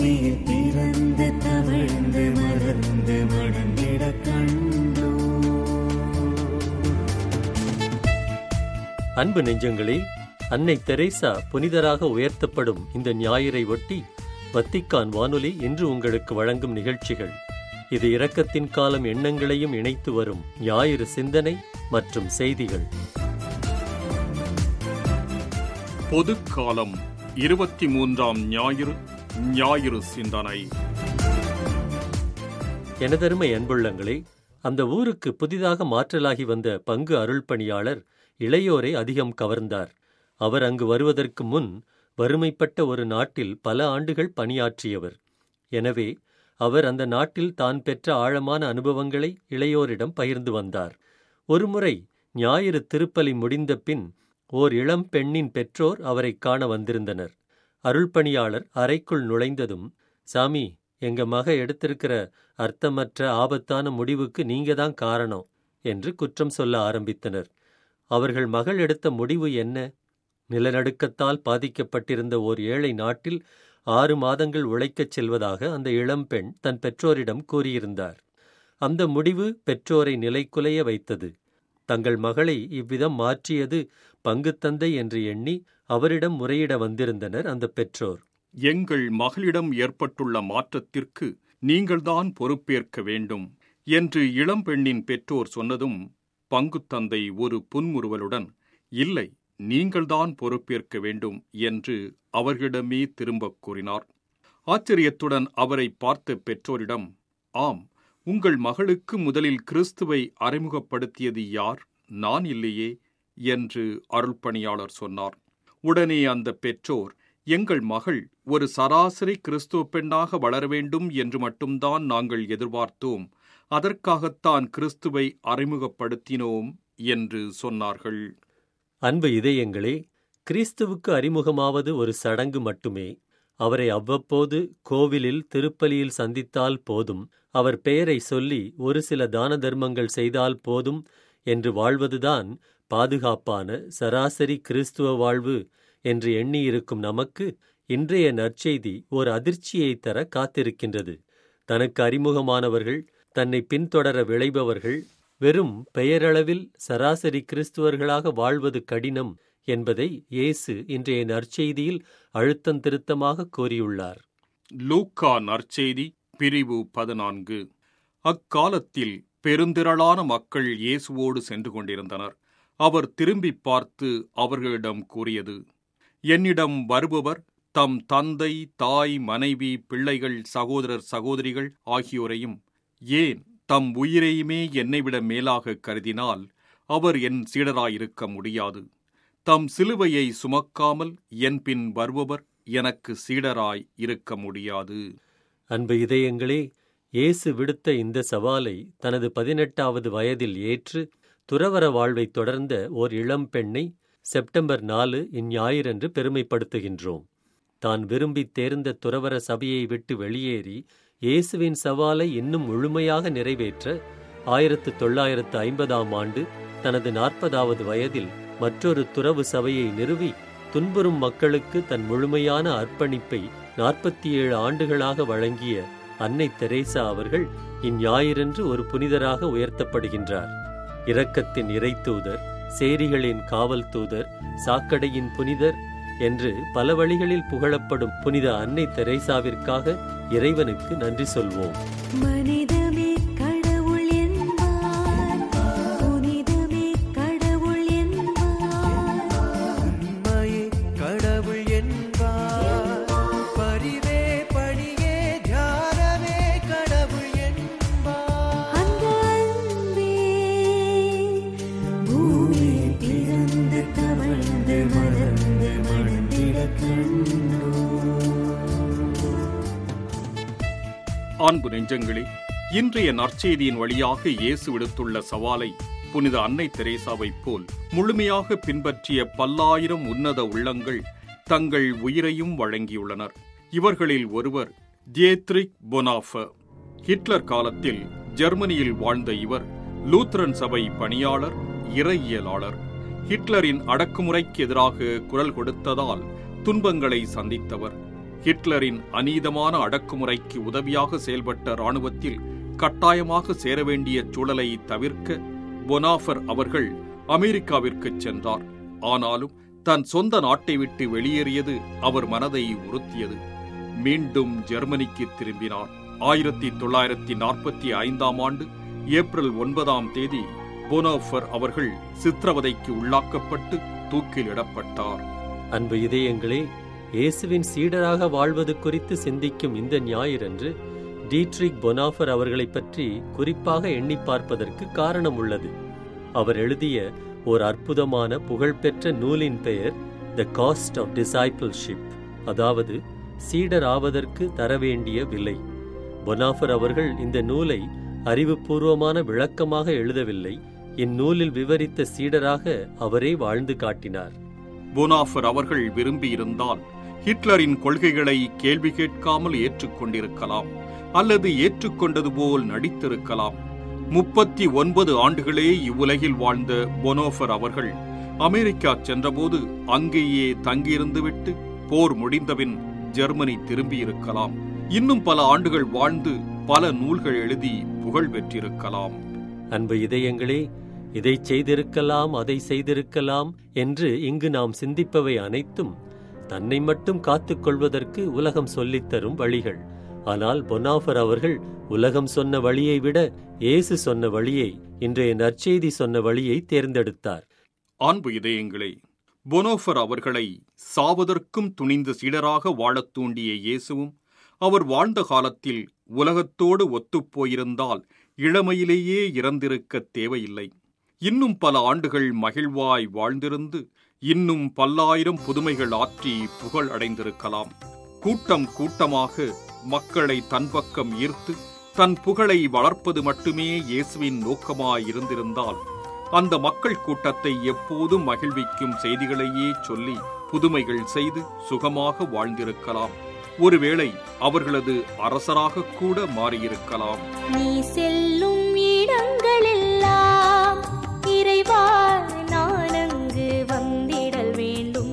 பூமியில் பிறந்து தவழ்ந்து மலர்ந்து மணந்திட கண்டோ அன்பு நெஞ்சங்களே அன்னை தெரேசா புனிதராக உயர்த்தப்படும் இந்த ஞாயிறை ஒட்டி வத்திக்கான் வானொலி இன்று உங்களுக்கு வழங்கும் நிகழ்ச்சிகள் இது இரக்கத்தின் காலம் எண்ணங்களையும் இணைத்து வரும் ஞாயிறு சிந்தனை மற்றும் செய்திகள் பொதுக்காலம் இருபத்தி மூன்றாம் ஞாயிறு ஞாயிறு சிந்தனை எனதருமை அன்புள்ளங்களே அந்த ஊருக்கு புதிதாக மாற்றலாகி வந்த பங்கு அருள் பணியாளர் இளையோரை அதிகம் கவர்ந்தார் அவர் அங்கு வருவதற்கு முன் வறுமைப்பட்ட ஒரு நாட்டில் பல ஆண்டுகள் பணியாற்றியவர் எனவே அவர் அந்த நாட்டில் தான் பெற்ற ஆழமான அனுபவங்களை இளையோரிடம் பகிர்ந்து வந்தார் ஒருமுறை ஞாயிறு திருப்பலி முடிந்த பின் ஓர் இளம் பெண்ணின் பெற்றோர் அவரை காண வந்திருந்தனர் அருள்பணியாளர் அறைக்குள் நுழைந்ததும் சாமி எங்க மக எடுத்திருக்கிற அர்த்தமற்ற ஆபத்தான முடிவுக்கு நீங்க தான் காரணம் என்று குற்றம் சொல்ல ஆரம்பித்தனர் அவர்கள் மகள் எடுத்த முடிவு என்ன நிலநடுக்கத்தால் பாதிக்கப்பட்டிருந்த ஓர் ஏழை நாட்டில் ஆறு மாதங்கள் உழைக்கச் செல்வதாக அந்த இளம்பெண் தன் பெற்றோரிடம் கூறியிருந்தார் அந்த முடிவு பெற்றோரை நிலைக்குலைய வைத்தது தங்கள் மகளை இவ்விதம் மாற்றியது பங்குத்தந்தை என்று எண்ணி அவரிடம் முறையிட வந்திருந்தனர் அந்த பெற்றோர் எங்கள் மகளிடம் ஏற்பட்டுள்ள மாற்றத்திற்கு நீங்கள்தான் பொறுப்பேற்க வேண்டும் என்று இளம்பெண்ணின் பெற்றோர் சொன்னதும் பங்குத்தந்தை ஒரு புன்முறுவலுடன் இல்லை நீங்கள்தான் பொறுப்பேற்க வேண்டும் என்று அவர்களிடமே திரும்பக் கூறினார் ஆச்சரியத்துடன் அவரை பார்த்த பெற்றோரிடம் ஆம் உங்கள் மகளுக்கு முதலில் கிறிஸ்துவை அறிமுகப்படுத்தியது யார் நான் இல்லையே என்று அருள்பணியாளர் சொன்னார் உடனே அந்த பெற்றோர் எங்கள் மகள் ஒரு சராசரி கிறிஸ்துவ பெண்ணாக வளர வேண்டும் என்று மட்டும்தான் நாங்கள் எதிர்பார்த்தோம் அதற்காகத்தான் கிறிஸ்துவை அறிமுகப்படுத்தினோம் என்று சொன்னார்கள் அன்பு இதயங்களே கிறிஸ்துவுக்கு அறிமுகமாவது ஒரு சடங்கு மட்டுமே அவரை அவ்வப்போது கோவிலில் திருப்பலியில் சந்தித்தால் போதும் அவர் பெயரை சொல்லி ஒரு சில தான தர்மங்கள் செய்தால் போதும் என்று வாழ்வதுதான் பாதுகாப்பான சராசரி கிறிஸ்துவ வாழ்வு என்று எண்ணியிருக்கும் நமக்கு இன்றைய நற்செய்தி ஒரு அதிர்ச்சியை தர காத்திருக்கின்றது தனக்கு அறிமுகமானவர்கள் தன்னை பின்தொடர விளைபவர்கள் வெறும் பெயரளவில் சராசரி கிறிஸ்துவர்களாக வாழ்வது கடினம் என்பதை இயேசு இன்றைய நற்செய்தியில் அழுத்தம் திருத்தமாக கூறியுள்ளார் லூக்கா நற்செய்தி பிரிவு பதினான்கு அக்காலத்தில் பெருந்திரளான மக்கள் இயேசுவோடு சென்று கொண்டிருந்தனர் அவர் திரும்பி பார்த்து அவர்களிடம் கூறியது என்னிடம் வருபவர் தம் தந்தை தாய் மனைவி பிள்ளைகள் சகோதரர் சகோதரிகள் ஆகியோரையும் ஏன் தம் உயிரையுமே என்னைவிட மேலாக கருதினால் அவர் என் சீடராயிருக்க முடியாது தம் சிலுவையை சுமக்காமல் என் பின் வருபவர் எனக்கு சீடராய் இருக்க முடியாது அன்பு இதயங்களே இயேசு விடுத்த இந்த சவாலை தனது பதினெட்டாவது வயதில் ஏற்று துறவற வாழ்வைத் தொடர்ந்த ஓர் இளம் பெண்ணை செப்டம்பர் நாலு இந்ஞாயிறன்று பெருமைப்படுத்துகின்றோம் தான் விரும்பித் தேர்ந்த துறவற சபையை விட்டு வெளியேறி இயேசுவின் சவாலை இன்னும் முழுமையாக நிறைவேற்ற ஆயிரத்து தொள்ளாயிரத்து ஐம்பதாம் ஆண்டு தனது நாற்பதாவது வயதில் மற்றொரு துறவு சபையை நிறுவி துன்புறும் மக்களுக்கு தன் முழுமையான அர்ப்பணிப்பை நாற்பத்தி ஏழு ஆண்டுகளாக வழங்கிய அன்னை தெரேசா அவர்கள் இந்ஞாயிறன்று ஒரு புனிதராக உயர்த்தப்படுகின்றார் இரக்கத்தின் இறைத்தூதர் சேரிகளின் காவல் தூதர் சாக்கடையின் புனிதர் என்று பல வழிகளில் புகழப்படும் புனித அன்னை தெரேசாவிற்காக இறைவனுக்கு நன்றி சொல்வோம் மனிதமே கடவுள் என்பார் புனிதமே கடவுள் என்பார் உண்மையே கடவுள் என்பார் பரிவே பணியே தியானமே கடவுள் என்பார் அந்த அன்பே பூமியில் பிறந்து தவழ்ந்து மலர்ந்து மணந்திட கண்டோ அன்பு நெஞ்சங்களே இன்றைய நற்செய்தியின் வழியாக இயேசு விடுத்துள்ள சவாலை புனித அன்னை தெரேசாவைப் போல் முழுமையாக பின்பற்றிய பல்லாயிரம் உன்னத உள்ளங்கள் தங்கள் உயிரையும் வழங்கியுள்ளனர் இவர்களில் ஒருவர் தியேத்ரிக் பொனாஃபர் ஹிட்லர் காலத்தில் ஜெர்மனியில் வாழ்ந்த இவர் லூத்ரன் சபை பணியாளர் இறையியலாளர் ஹிட்லரின் அடக்குமுறைக்கு எதிராக குரல் கொடுத்ததால் துன்பங்களை சந்தித்தவர் ஹிட்லரின் அநீதமான அடக்குமுறைக்கு உதவியாக செயல்பட்ட இராணுவத்தில் கட்டாயமாக சேர வேண்டிய சூழலை தவிர்க்க பொனாஃபர் அவர்கள் அமெரிக்காவிற்கு சென்றார் ஆனாலும் தன் சொந்த நாட்டை விட்டு வெளியேறியது அவர் மனதை உறுத்தியது மீண்டும் ஜெர்மனிக்கு திரும்பினார் ஆயிரத்தி தொள்ளாயிரத்தி நாற்பத்தி ஐந்தாம் ஆண்டு ஏப்ரல் ஒன்பதாம் தேதி போனோஃபர் அவர்கள் சித்திரவதைக்கு உள்ளாக்கப்பட்டு தூக்கிலிடப்பட்டார் அன்பு இதயங்களே இயேசுவின் சீடராக வாழ்வது குறித்து சிந்திக்கும் இந்த ஞாயிறன்று டீட்ரிக் பொனாஃபர் அவர்களைப் பற்றி குறிப்பாக எண்ணி பார்ப்பதற்கு காரணம் உள்ளது அவர் எழுதிய ஓர் அற்புதமான புகழ்பெற்ற நூலின் பெயர் த காஸ்ட் ஆஃப் டிசைபிள்ஷிப் அதாவது சீடர் ஆவதற்கு தரவேண்டிய விலை பொனாஃபர் அவர்கள் இந்த நூலை அறிவுபூர்வமான விளக்கமாக எழுதவில்லை இந்நூலில் விவரித்த சீடராக அவரே வாழ்ந்து காட்டினார் போனாஃபர் அவர்கள் விரும்பியிருந்தால் ஹிட்லரின் கொள்கைகளை கேள்வி கேட்காமல் ஏற்றுக்கொண்டிருக்கலாம் அல்லது ஏற்றுக்கொண்டது போல் நடித்திருக்கலாம் முப்பத்தி ஒன்பது ஆண்டுகளே இவ்வுலகில் வாழ்ந்த பொனோஃபர் அவர்கள் அமெரிக்கா சென்றபோது அங்கேயே தங்கியிருந்துவிட்டு போர் முடிந்தபின் ஜெர்மனி திரும்பியிருக்கலாம் இன்னும் பல ஆண்டுகள் வாழ்ந்து பல நூல்கள் எழுதி புகழ் பெற்றிருக்கலாம் அன்பு இதயங்களே இதைச் செய்திருக்கலாம் அதை செய்திருக்கலாம் என்று இங்கு நாம் சிந்திப்பவை அனைத்தும் தன்னை மட்டும் காத்துக் கொள்வதற்கு உலகம் சொல்லித்தரும் வழிகள் ஆனால் பொனாஃபர் அவர்கள் உலகம் சொன்ன வழியை விட இயேசு சொன்ன வழியை இன்றைய நற்செய்தி சொன்ன வழியை தேர்ந்தெடுத்தார் அன்பு இதயங்களே பொனோஃபர் அவர்களை சாவதற்கும் துணிந்த சீடராக வாழத் தூண்டிய இயேசுவும் அவர் வாழ்ந்த காலத்தில் உலகத்தோடு ஒத்துப்போயிருந்தால் இளமையிலேயே இறந்திருக்க தேவையில்லை இன்னும் பல ஆண்டுகள் மகிழ்வாய் வாழ்ந்திருந்து இன்னும் பல்லாயிரம் புதுமைகள் ஆற்றி புகழ் அடைந்திருக்கலாம் கூட்டம் கூட்டமாக மக்களை தன் பக்கம் ஈர்த்து தன் புகழை வளர்ப்பது மட்டுமே இயேசுவின் நோக்கமாயிருந்திருந்தால் அந்த மக்கள் கூட்டத்தை எப்போதும் மகிழ்விக்கும் செய்திகளையே சொல்லி புதுமைகள் செய்து சுகமாக வாழ்ந்திருக்கலாம் ஒருவேளை அவர்களது அரசராக கூட மாறியிருக்கலாம் நீ செல்லும் இடங்களெல்லாம் இறைவா நான் அங்கு வந்திடல் வேண்டும்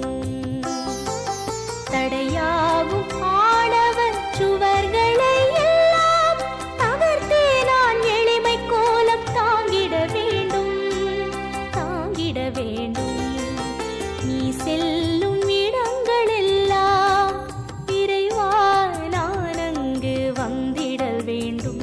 தடையாகும் ஆணவச் சுவர்களை எல்லாம் தகர்த்தே நான் எளிமை கோலம் தாங்கிட வேண்டும் தாங்கிட வேண்டும் நீ செல்லும் இடங்களெல்லாம் இறைவா நான் அங்கு வந்திடல் வேண்டும்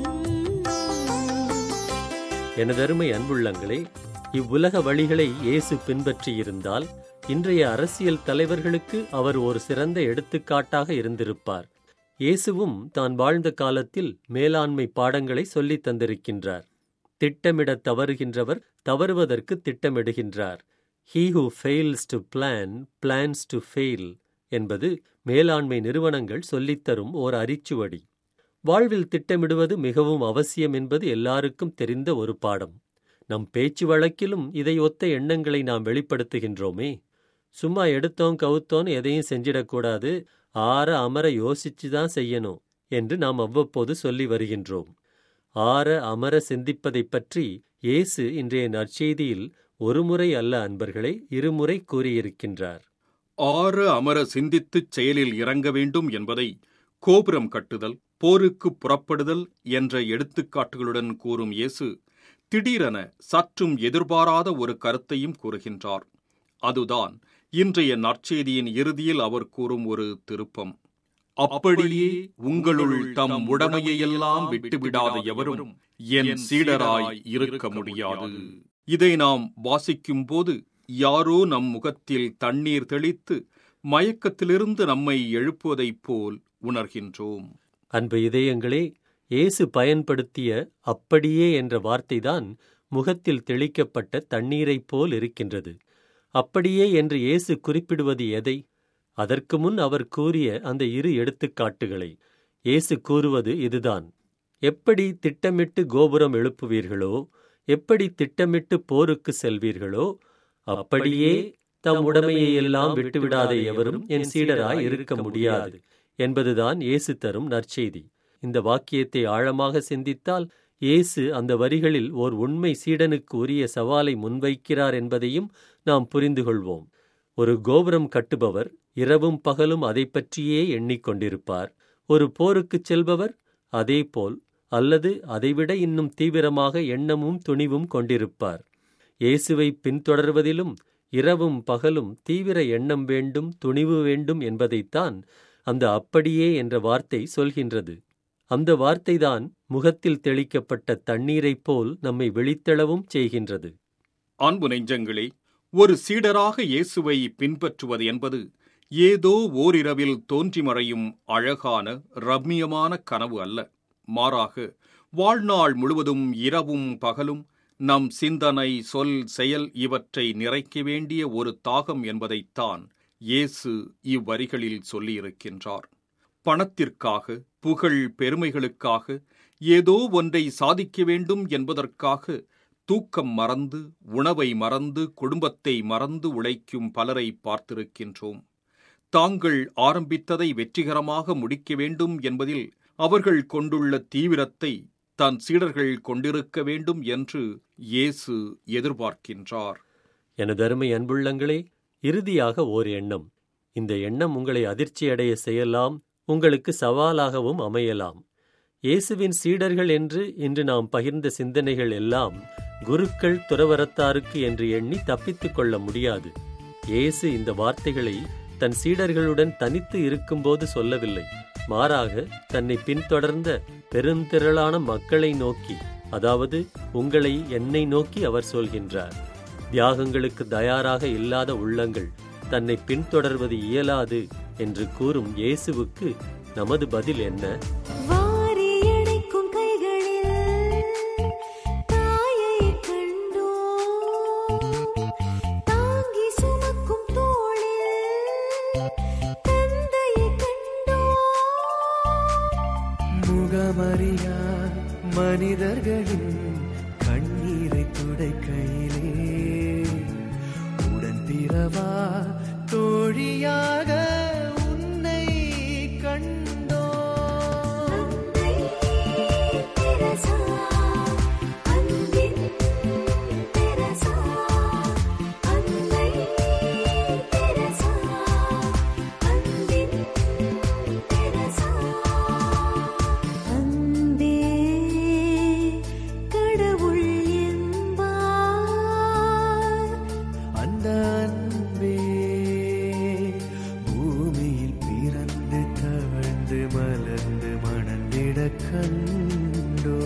எனதருமை அன்புள்ளங்களே இவ்வுலக வழிகளை இயேசு பின்பற்றியிருந்தால் இன்றைய அரசியல் தலைவர்களுக்கு அவர் ஒரு சிறந்த எடுத்துக்காட்டாக இருந்திருப்பார் இயேசுவும் தான் வாழ்ந்த காலத்தில் மேலாண்மை பாடங்களை சொல்லித் தந்திருக்கின்றார் திட்டமிடத் தவறுகின்றவர் தவறுவதற்கு திட்டமிடுகின்றார் he who fails to plan plans to fail என்பது மேலாண்மை நிறுவனங்கள் சொல்லித்தரும் ஓர் அரிச்சுவடி வாழ்வில் திட்டமிடுவது மிகவும் அவசியம் என்பது எல்லாருக்கும் தெரிந்த ஒரு பாடம் நம் பேச்சு வழக்கிலும் இதை ஒத்த எண்ணங்களை நாம் வெளிப்படுத்துகின்றோமே சும்மா எடுத்தோம் கவுத்தோன்னு எதையும் செஞ்சிடக்கூடாது ஆற அமர யோசிச்சு தான் செய்யணும் என்று நாம் அவ்வப்போது சொல்லி வருகின்றோம் ஆற அமர சிந்திப்பதைப் பற்றி இயேசு இன்றைய நற்செய்தியில் ஒருமுறை அல்ல அன்பர்களே இருமுறை கூறியிருக்கின்றார் ஆற அமர சிந்தித்துச் செயலில் இறங்க வேண்டும் என்பதை கோபுரம் கட்டுதல் போருக்கு புறப்படுதல் என்ற எடுத்துக்காட்டுகளுடன் கூறும் இயேசு திடீரென சற்றும் எதிர்பாராத ஒரு கருத்தையும் கூறுகின்றார் அதுதான் இன்றைய நற்செய்தியின் இறுதியில் அவர் கூறும் ஒரு திருப்பம் அப்படியே உங்களுள் தம் உடமையெல்லாம் விட்டுவிடாத எவரும் என் சீடராய் இருக்க முடியாது இதை நாம் வாசிக்கும் போது யாரோ நம் முகத்தில் தண்ணீர் தெளித்து மயக்கத்திலிருந்து நம்மை எழுப்புவதைப் போல் உணர்கின்றோம் அன்பு இதயங்களே இயேசு பயன்படுத்திய அப்படியே என்ற வார்த்தைதான் முகத்தில் தெளிக்கப்பட்ட தண்ணீரைப் போல் இருக்கின்றது அப்படியே என்று இயேசு குறிப்பிடுவது எதை அதற்கு முன் அவர் கூறிய அந்த இரு எடுத்துக்காட்டுகளை இயேசு கூறுவது இதுதான் எப்படி திட்டமிட்டு கோபுரம் எழுப்புவீர்களோ எப்படி திட்டமிட்டு போருக்கு செல்வீர்களோ அப்படியே தம் உடைமையை எல்லாம் விட்டுவிடாத எவரும் என் சீடராய் இருக்க முடியாது என்பதுதான் இயேசு தரும் நற்செய்தி இந்த வாக்கியத்தை ஆழமாக சிந்தித்தால் இயேசு அந்த வரிகளில் ஓர் உண்மை சீடனுக்கு உரிய சவாலை முன்வைக்கிறார் என்பதையும் நாம் புரிந்து கொள்வோம் ஒரு கோபுரம் கட்டுபவர் இரவும் பகலும் அதைப் பற்றியே எண்ணிக்கொண்டிருப்பார் ஒரு போருக்குச் செல்பவர் அதேபோல் அல்லது அதைவிட இன்னும் தீவிரமாக எண்ணமும் துணிவும் கொண்டிருப்பார் இயேசுவை பின்தொடர்வதிலும் இரவும் பகலும் தீவிர எண்ணம் வேண்டும் துணிவு வேண்டும் என்பதைத்தான் அந்த அப்படியே என்ற வார்த்தை சொல்கின்றது அந்த வார்த்தைதான் முகத்தில் தெளிக்கப்பட்ட தண்ணீரைப் போல் நம்மை வெளித்தளவும் செய்கின்றது அன்பு நெஞ்சங்களே ஒரு சீடராக இயேசுவை பின்பற்றுவது என்பது ஏதோ ஓரிரவில் தோன்றி மறையும் அழகான ரம்மியமான கனவு அல்ல மாறாக வாழ்நாள் முழுவதும் இரவும் பகலும் நம் சிந்தனை சொல் செயல் இவற்றை நிறைக்க வேண்டிய ஒரு தாகம் என்பதைத்தான் இயேசு இவ்வரிகளில் சொல்லியிருக்கின்றார் பணத்திற்காக புகழ் பெருமைகளுக்காக ஏதோ ஒன்றை சாதிக்க வேண்டும் என்பதற்காக தூக்கம் மறந்து உணவை மறந்து குடும்பத்தை மறந்து உழைக்கும் பலரை பார்த்திருக்கின்றோம் தாங்கள் ஆரம்பித்ததை வெற்றிகரமாக முடிக்க வேண்டும் என்பதில் அவர்கள் கொண்டுள்ள தீவிரத்தை தன் சீடர்கள் கொண்டிருக்க வேண்டும் என்று இயேசு எதிர்பார்க்கின்றார் எனதருமை அன்புள்ளங்களே இறுதியாக ஓர் எண்ணம் இந்த எண்ணம் உங்களை அதிர்ச்சியடைய செய்யலாம் உங்களுக்கு சவாலாகவும் அமையலாம் இயேசுவின் சீடர்கள் என்று இன்று நாம் பகிர்ந்த சிந்தனைகள் எல்லாம் குருக்கள் துறவரத்தாருக்கு என்று எண்ணி தப்பித்துக் கொள்ள முடியாது இயேசு இந்த வார்த்தைகளை தன் சீடர்களுடன் தனித்து இருக்கும்போது சொல்லவில்லை மாறாக தன்னை பின்தொடர்ந்த பெருந்திரளான மக்களை நோக்கி அதாவது உங்களை என்னை நோக்கி அவர் சொல்கின்றார் தியாகங்களுக்கு தயாராக இல்லாத உள்ளங்கள் தன்னை பின்தொடர்வது இயலாது என்று கூறும் இயேசுவுக்கு நமது பதில் என்ன வாரி அணைக்கும் கைகளில் தாயை கண்டோ தாங்கி சுமக்கும் தோளில் தந்தையை கண்டோ முகமறியா மனிதர்களின் கண்ணீரை துடைக்கையிலே உடன் பிறவா தோழியாக உன்னை கண்டோ அன்னை தெரசா அன்பின் தெரசா அன்னை தெரசா அன்பின் தெரசா அன்பே கடவுள் என்பார் அந்த அன்பே பூமியில் பிறந்து தவழ்ந்து மலர்ந்து மணந்திட கண்டோ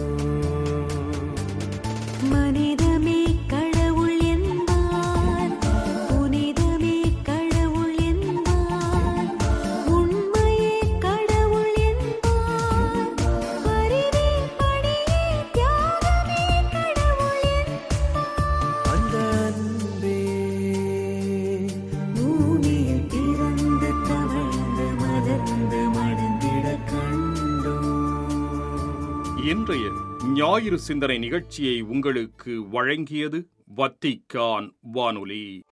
மனிதமே கடவுள் என்பார் புனிதமே கடவுள் என்பார் உண்மையே கடவுள் என்பார் அறிவே பணியே தியாகமே கடவுள் என்பார் அந்த அன்பே பூமியில் பிறந்து தவழ்ந்து மலர்ந்து மணந்திட கண்டோ இன்றைய ஞாயிறு சிந்தனை நிகழ்ச்சியை உங்களுக்கு வழங்கியது வத்திக்கான் வானொலி